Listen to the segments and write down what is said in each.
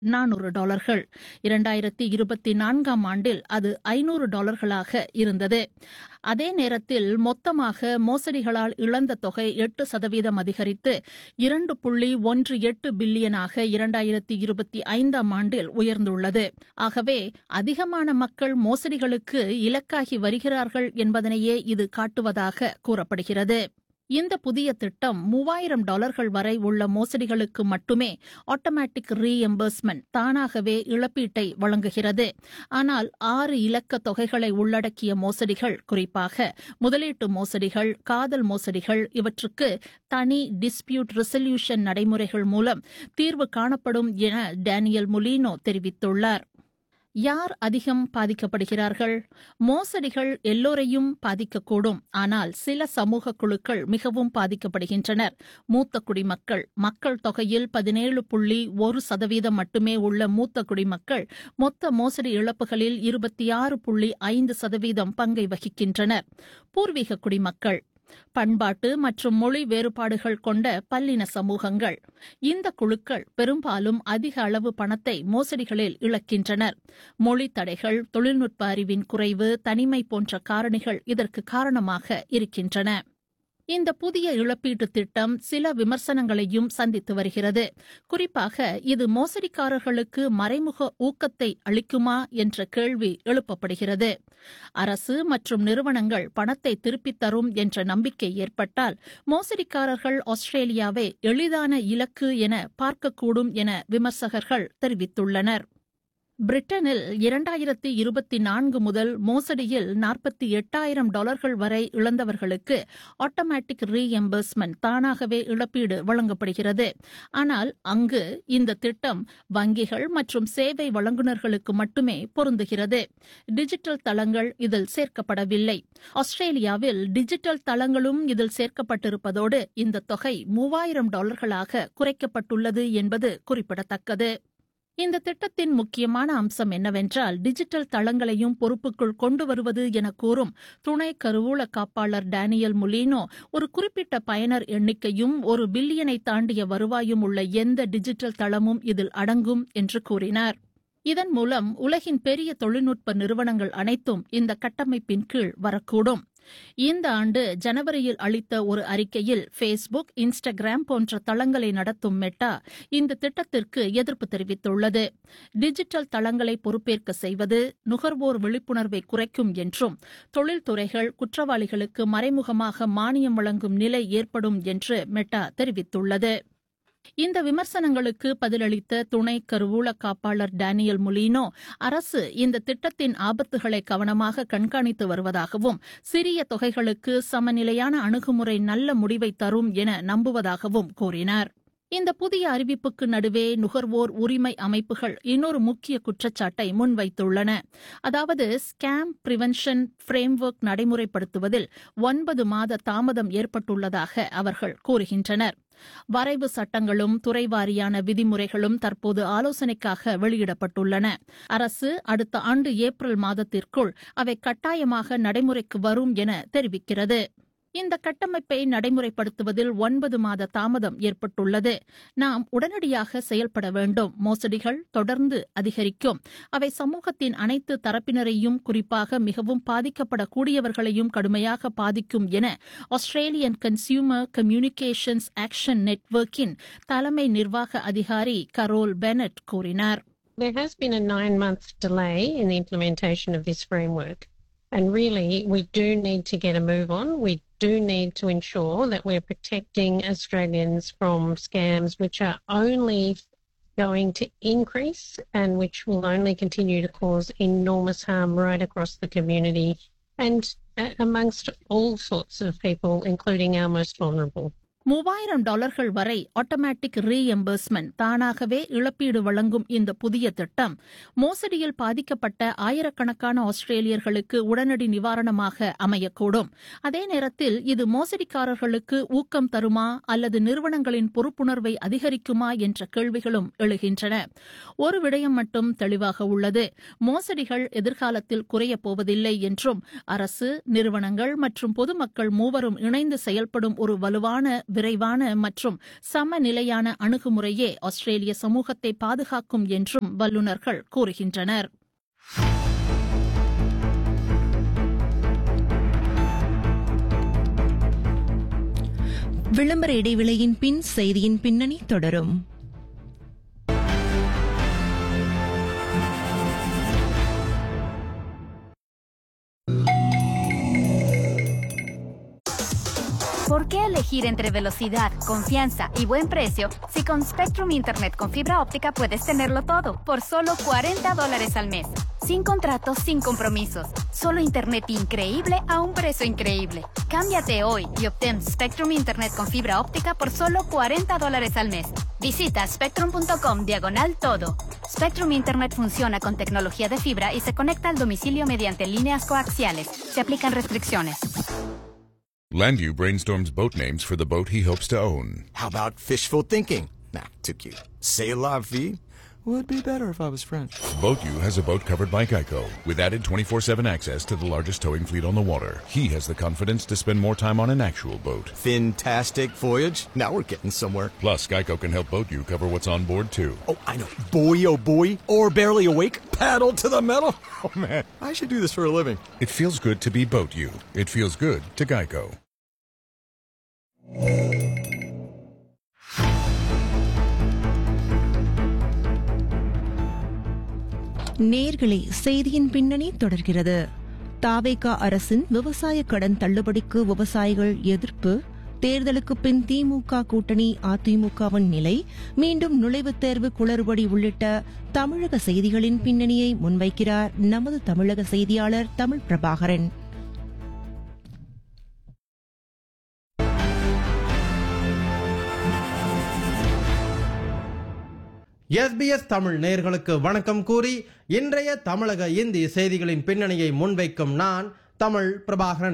நானூறு டாலர்கள் இரண்டாயிரத்தி இருபத்தி நான்காம் ஆண்டில் அது ஐநூறு டாலர்களாக இருந்தது அதே நேரத்தில் மொத்தமாக மோசடிகளால் இழந்த தொகை எட்டு சதவீதம் அதிகரித்து இரண்டு புள்ளி ஒன்று எட்டு பில்லியனாக இரண்டாயிரத்தி இருபத்தி ஐந்தாம் ஆண்டில் உயர்ந்துள்ளது ஆகவே அதிகமான மக்கள் மோசடிகளுக்கு இலக்காகி வருகிறார்கள் என்பதனையே இது காட்டுவதாக கூறப்படுகிறது இந்த புதிய திட்டம் மூவாயிரம் டாலர்கள் வரை உள்ள மோசடிகளுக்கு மட்டுமே ஆட்டோமேட்டிக் ரீஎம்பர்ஸ்மெண்ட் தானாகவே இழப்பீட்டை வழங்குகிறது ஆனால் ஆறு இலக்க தொகைகளை உள்ளடக்கிய மோசடிகள் குறிப்பாக முதலீட்டு மோசடிகள் காதல் மோசடிகள் இவற்றுக்கு தனி டிஸ்பியூட் ரெசல்யூஷன் நடைமுறைகள் மூலம் தீர்வு காணப்படும் என டேனியல் முலினோ தெரிவித்துள்ளார் யார் அதிகம் பாதிக்கப்படுகிறார்கள் மோசடிகள் எல்லோரையும் பாதிக்கக்கூடும் ஆனால் சில சமூக குழுக்கள் மிகவும் பாதிக்கப்படுகின்றனர் மூத்த குடிமக்கள் மக்கள் தொகையில் பதினேழு புள்ளி ஒரு சதவீதம் மட்டுமே உள்ள மூத்த குடிமக்கள் மொத்த மோசடி இழப்புகளில் இருபத்தி ஆறு புள்ளி ஐந்து சதவீதம் பங்கை வகிக்கின்றனர் பூர்வீக குடிமக்கள் பண்பாட்டு மற்றும் மொழி வேறுபாடுகள் கொண்ட பல்லின சமூகங்கள் இந்த குழுக்கள் பெரும்பாலும் அதிக அளவு பணத்தை மோசடிகளில் இழக்கின்றனர் மொழி தடைகள் தொழில்நுட்ப அறிவின் குறைவு தனிமை போன்ற காரணிகள் இதற்கு காரணமாக இருக்கின்றன இந்த புதிய இழப்பீட்டு திட்டம் சில விமர்சனங்களையும் சந்தித்து வருகிறது குறிப்பாக இது மோசடிக்காரர்களுக்கு மறைமுக ஊக்கத்தை அளிக்குமா என்ற கேள்வி எழுப்பப்படுகிறது அரசு மற்றும் நிறுவனங்கள் பணத்தை திருப்பித் தரும் என்ற நம்பிக்கை ஏற்பட்டால் மோசடிக்காரர்கள் ஆஸ்திரேலியாவை எளிதான இலக்கு என பார்க்கக்கூடும் என விமர்சகர்கள் தெரிவித்துள்ளனர் பிரிட்டனில் இரண்டாயிரத்தி இருபத்தி நான்கு முதல் மோசடியில் நாற்பத்தி எட்டாயிரம் டாலர்கள் வரை இழந்தவர்களுக்கு ஆட்டோமேட்டிக் ரீஎம்பர்ஸ்மெண்ட் தானாகவே இழப்பீடு வழங்கப்படுகிறது ஆனால் அங்கு இந்த திட்டம் வங்கிகள் மற்றும் சேவை வழங்குநர்களுக்கு மட்டுமே பொருந்துகிறது டிஜிட்டல் தளங்கள் இதில் சேர்க்கப்படவில்லை ஆஸ்திரேலியாவில் டிஜிட்டல் தளங்களும் இதில் சேர்க்கப்பட்டிருப்பதோடு இந்த தொகை மூவாயிரம் டாலர்களாக குறைக்கப்பட்டுள்ளது என்பது குறிப்பிடத்தக்கது இந்த திட்டத்தின் முக்கியமான அம்சம் என்னவென்றால் டிஜிட்டல் தளங்களையும் பொறுப்புக்குள் கொண்டு வருவது என கூறும் துணை கருவூல காப்பாளர் டேனியல் முலினோ ஒரு குறிப்பிட்ட பயனர் எண்ணிக்கையும் ஒரு பில்லியனை தாண்டிய வருவாயும் உள்ள எந்த டிஜிட்டல் தளமும் இதில் அடங்கும் என்று கூறினார் இதன் மூலம் உலகின் பெரிய தொழில்நுட்ப நிறுவனங்கள் அனைத்தும் இந்த கட்டமைப்பின் கீழ் வரக்கூடும் இந்த ஆண்டு ஜனவரியில் அளித்த ஒரு அறிக்கையில் ஃபேஸ்புக் இன்ஸ்டாகிராம் போன்ற தளங்களை நடத்தும் மெட்டா இந்த திட்டத்திற்கு எதிர்ப்பு தெரிவித்துள்ளது டிஜிட்டல் தளங்களை பொறுப்பேற்க செய்வது நுகர்வோர் விழிப்புணர்வை குறைக்கும் என்றும் தொழில்துறைகள் குற்றவாளிகளுக்கு மறைமுகமாக மானியம் வழங்கும் நிலை ஏற்படும் என்று மெட்டா தெரிவித்துள்ளது இந்த விமர்சனங்களுக்கு பதிலளித்த துணை கருவூல காப்பாளர் டேனியல் முலினோ அரசு இந்த திட்டத்தின் ஆபத்துகளை கவனமாக கண்காணித்து வருவதாகவும் சிறிய தொகைகளுக்கு சமநிலையான அணுகுமுறை நல்ல முடிவை தரும் என நம்புவதாகவும் கூறினார் இந்த புதிய அறிவிப்புக்கு நடுவே நுகர்வோர் உரிமை அமைப்புகள் இன்னொரு முக்கிய குற்றச்சாட்டை முன்வைத்துள்ளன அதாவது ஸ்கேம் பிரிவென்ஷன் ஃப்ரேம்வொர்க் நடைமுறைப்படுத்துவதில் ஒன்பது மாத தாமதம் ஏற்பட்டுள்ளதாக அவர்கள் கூறுகின்றனர் வரைவு சட்டங்களும் துறைவாரியான விதிமுறைகளும் தற்போது ஆலோசனைக்காக வெளியிடப்பட்டுள்ளன அரசு அடுத்த ஆண்டு ஏப்ரல் மாதத்திற்குள் அவை கட்டாயமாக நடைமுறைக்கு வரும் என தெரிவிக்கிறது இந்த கட்டமைப்பை நடைமுறைப்படுத்துவதில் ஒன்பது மாத தாமதம் ஏற்பட்டுள்ளது நாம் உடனடியாக செயல்பட வேண்டும் மோசடிகள் தொடர்ந்து அதிகரிக்கும் அவை சமூகத்தின் அனைத்து தரப்பினரையும் குறிப்பாக மிகவும் பாதிக்கப்படக்கூடியவர்களையும் கடுமையாக பாதிக்கும் என ஆஸ்திரேலியன் கன்சியூமர் கம்யூனிகேஷன்ஸ் ஆக்ஷன் நெட்வொர்க்கின் தலைமை நிர்வாக அதிகாரி கரோல் பெனட் கூறினார் There has been a nine month delay in the implementation of this framework. And really, we do need to get a move on. We do need to ensure that we're protecting Australians from scams which are only going to increase and which will only continue to cause enormous harm right across the community and uh, amongst all sorts of people, including our most vulnerable. மூவாயிரம் டாலர்கள் வரை automatic reimbursement தானாகவே இழப்பீடு வழங்கும் இந்த புதிய திட்டம் மோசடியில் பாதிக்கப்பட்ட ஆயிரக்கணக்கான ஆஸ்திரேலியர்களுக்கு உடனடி நிவாரணமாக அமையக்கூடும் அதே நேரத்தில் இது மோசடிக்காரர்களுக்கு ஊக்கம் தருமா அல்லது நிறுவனங்களின் பொறுப்புணர்வை அதிகரிக்குமா என்ற கேள்விகளும் எழுகின்றன ஒரு விடயம் மட்டும் தெளிவாக உள்ளது மோசடிகள் எதிர்காலத்தில் குறையப் போவதில்லை என்றும் அரசு நிறுவனங்கள் மற்றும் பொதுமக்கள் மூவரும் இணைந்து செயல்படும் ஒரு வலுவான விரைவான மற்றும் சமநிலையான அணுகுமுறையே ஆஸ்திரேலிய சமூகத்தை பாதுகாக்கும் என்றும் வல்லுநர்கள் கூறுகின்றனர் விளம்பர இடைவேளையின் பின் செய்தியின் பின்னணி தொடரும் ¿Por qué elegir entre velocidad, confianza y buen precio si con Spectrum Internet con fibra óptica puedes tenerlo todo por solo 40 dólares al mes? Sin contratos, sin compromisos. Solo Internet increíble a un precio increíble. Cámbiate hoy y obtén Spectrum Internet con fibra óptica por solo 40 dólares al mes. Visita spectrum.com diagonal todo. Spectrum Internet funciona con tecnología de fibra y se conecta al domicilio mediante líneas coaxiales. Se aplican restricciones. Landu brainstorms boat names for the boat he hopes to own. How about fishful thinking? Nah, too cute. C'est la vie? Would be better if I was French. BoatU has a boat covered by Geico with added 24-7 access to the largest towing fleet on the water. He has the confidence to spend more time on an actual boat. Fantastic voyage. Now we're getting somewhere. Plus, Geico can help BoatU cover what's on board too. Oh, I know. Boy, oh boy. Or barely awake. Paddle to the metal. Oh man, I should do this for a living. It feels good to be BoatU. It feels good to Geico. நேர்களை செய்தியின் பின்னணி தொடர்கிறது தாவேகா அரசின் விவசாய கடன் தள்ளுபடிக்கு விவசாயிகள் எதிர்ப்பு தேர்தலுக்கு பின் திமுக கூட்டணி அதிமுகவின் நிலை மீண்டும் நுழைவுத் தேர்வு குளறுபடி உள்ளிட்ட தமிழக செய்திகளின் பின்னணியை முன்வைக்கிறார் நமது தமிழக செய்தியாளர் தமிழ் பிரபாகரன் எஸ்பிஎஸ் தமிழ் நேயர்களுக்கு வணக்கம் கூறி இன்றைய தமிழக இந்தி செய்திகளின் பின்னணியை முன்வைக்கும் நான் தமிழ் பிரபாகரன்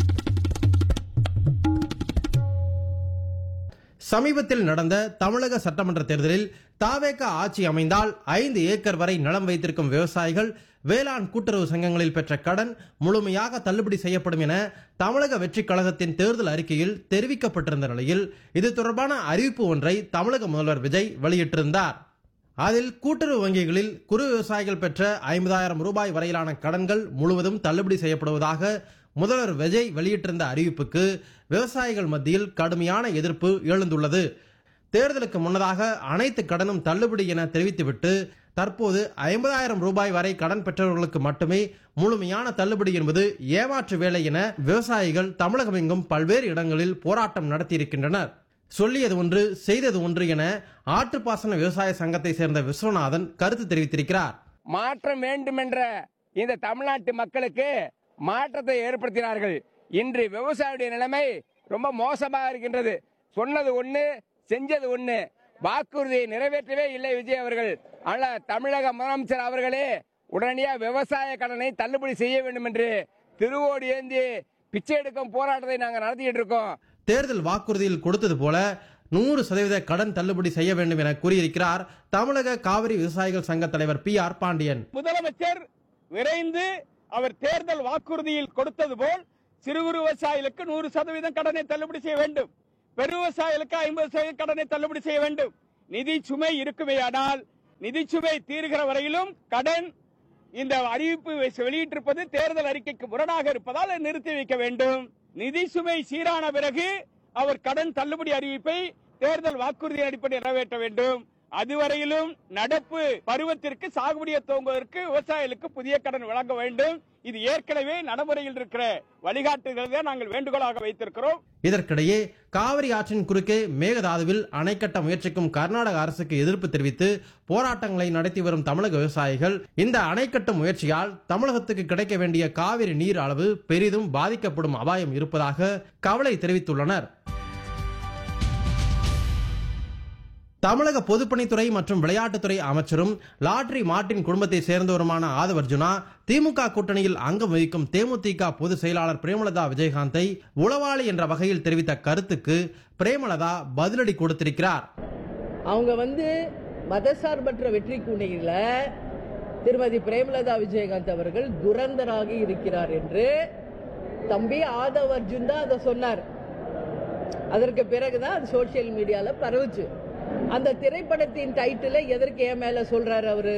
சமீபத்தில் நடந்த தமிழக சட்டமன்ற தேர்தலில் தாவேக ஆட்சி அமைந்தால் ஐந்து ஏக்கர் வரை நிலம் வைத்திருக்கும் விவசாயிகள் வேளாண் கூட்டுறவு சங்கங்களில் பெற்ற கடன் முழுமையாக தள்ளுபடி செய்யப்படும் என தமிழக வெற்றிக் கழகத்தின் தேர்தல் அறிக்கையில் தெரிவிக்கப்பட்டிருந்த நிலையில் இது தொடர்பான அறிவிப்பு ஒன்றை தமிழக முதல்வர் விஜய் வெளியிட்டிருந்தார் அதில் கூட்டுறவு வங்கிகளில் குறு விவசாயிகள் பெற்ற ஐம்பதாயிரம் ரூபாய் வரையிலான கடன்கள் முழுவதும் தள்ளுபடி செய்யப்படுவதாக முதல்வர் விஜய் வெளியிட்டிருந்த அறிவிப்புக்கு விவசாயிகள் மத்தியில் கடுமையான எதிர்ப்பு எழுந்துள்ளது தேர்தலுக்கு முன்னதாக அனைத்து கடனும் தள்ளுபடி என தெரிவித்துவிட்டு தற்போது ஐம்பதாயிரம் ரூபாய் வரை கடன் பெற்றவர்களுக்கு மட்டுமே முழுமையான தள்ளுபடி என்பது ஏமாற்று வேலை என விவசாயிகள் தமிழகமெங்கும் பல்வேறு இடங்களில் போராட்டம் நடத்தியிருக்கின்றனர் சொல்லியது ஒன்று செய்தது ஒன்று என ஆற்றுப்பாசன விவசாய சங்கத்தை சேர்ந்த விஸ்வநாதன் கருத்து தெரிவித்திருக்கிறார் மாற்றம் வேண்டுமென்ற இந்த தமிழ்நாட்டு மக்களுக்கு மாற்றத்தை ஏற்படுத்தினார்கள் இன்று விவசாயியுடைய நிலைமை ரொம்ப மோசமாக இருக்கின்றது சொன்னது ஒண்ணு செஞ்சது ஒண்ணு வாக்குறுதியை நிறைவேற்றவே இல்லை விஜய் அவர்கள் ஆனால் தமிழக முதலமைச்சர் அவர்களே உடனடியாக விவசாய கடனை தள்ளுபடி செய்ய வேண்டும் என்று திருவோடு ஏந்தி பிச்சை எடுக்கும் போராட்டத்தை நாங்கள் நடத்திட்டு இருக்கோம் தேர்தல் வாக்குறுதியில் கொடுத்தது போல நூறு சதவீத கடன் தள்ளுபடி செய்ய வேண்டும் என கூறியிருக்கிறார் தமிழக காவிரி விவசாயிகள் சங்க தலைவர் பி ஆர் பாண்டியன் முதலமைச்சர் விரைந்து அவர் தேர்தல் வாக்குறுதியில் கொடுத்தது போல் சிறு குறு விவசாயிகளுக்கு நூறு சதவீதம் கடனை தள்ளுபடி செய்ய வேண்டும் பெரு விவசாயிகளுக்கு ஐம்பது சதவீதம் கடனை தள்ளுபடி செய்ய வேண்டும் நிதி சுமை இருக்குமேயானால் நிதி சுமை தீர்கிற வரையிலும் கடன் இந்த அறிவிப்பு வெளியிட்டிருப்பது தேர்தல் அறிக்கைக்கு முரணாக இருப்பதால் அதை நிறுத்தி வைக்க வேண்டும் நிதி சுமை சீரான பிறகு அவர் கடன் தள்ளுபடி அறிவிப்பை தேர்தல் வாக்குறுதி அடிப்படையில் நிறைவேற்ற வேண்டும் அதுவரையிலும் நடப்பு பருவத்திற்கு சாகுபடியை துவங்குவதற்கு விவசாயிகளுக்கு புதிய கடன் வழங்க வேண்டும் இது ஏற்கனவே நடைமுறையில் இருக்கிற வழிகாட்டுதலை நாங்கள் வேண்டுகோளாக வைத்திருக்கிறோம் இதற்கிடையே காவிரி ஆற்றின் குறுக்கே மேகதாதுவில் அணை கட்ட முயற்சிக்கும் கர்நாடக அரசுக்கு எதிர்ப்பு தெரிவித்து போராட்டங்களை நடத்தி வரும் தமிழக விவசாயிகள் இந்த அணை கட்டும் முயற்சியால் தமிழகத்துக்கு கிடைக்க வேண்டிய காவிரி நீர் அளவு பெரிதும் பாதிக்கப்படும் அபாயம் இருப்பதாக கவலை தெரிவித்துள்ளனர் தமிழக பொதுப்பணித்துறை மற்றும் விளையாட்டுத்துறை அமைச்சரும் லாட்ரி மார்ட்டின் குடும்பத்தை சேர்ந்தவருமான ஆதவர்ஜுனா திமுக கூட்டணியில் அங்கம் வகிக்கும் தேமுதிக பொதுச் செயலாளர் பிரேமலதா விஜயகாந்தை உளவாளி என்ற வகையில் தெரிவித்த கருத்துக்கு பிரேமலதா பதிலடி கொடுத்திருக்கிறார் அவங்க வந்து மதசார்பற்ற வெற்றி கூடையில திருமதி பிரேமலதா விஜயகாந்த் அவர்கள் துரந்தராக இருக்கிறார் என்று தம்பி ஆதவ் அர்ஜுன் தான் அதை சொன்னார் அதற்கு பிறகுதான் அது சோசியல் மீடியால பரவுச்சு அந்த திரைப்படத்தின் டைட்டிலை எதற்கு என் மேல சொல்றாரு அவரு